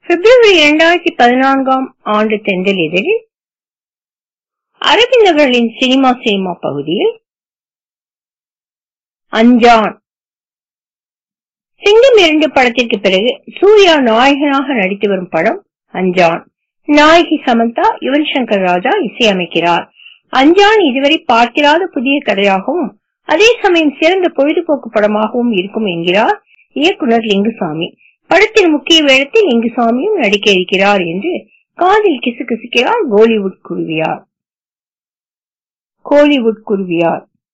பிப்ரவரி இரண்டாயிரத்தி பதினான்காம் ஆண்டு தென்றல் இதழில் அரவிந்தர்களின் சினிமா சினிமா பகுதியில் அஞ்சான் சிங்கம் இரண்டு படத்திற்கு பிறகு சூர்யா நாயகனாக நடித்து வரும் படம் அஞ்சான் நாயகி சமந்தா யுவன் சங்கர் ராஜா இசையமைக்கிறார் அஞ்சான் இதுவரை பார்த்திராத புதிய கதையாகவும் அதே சமயம் சிறந்த பொழுதுபோக்கு படமாகவும் இருக்கும் என்கிறார் இயக்குனர் லிங்குசாமி படத்தின் முக்கிய வேடத்தில் லிங்குசாமியும் நடிக்க இருக்கிறார் என்று காதில் கிசு கிசுக்கிறார் கோலிவுட் குருவியார் கோலிவுட் குருவியார்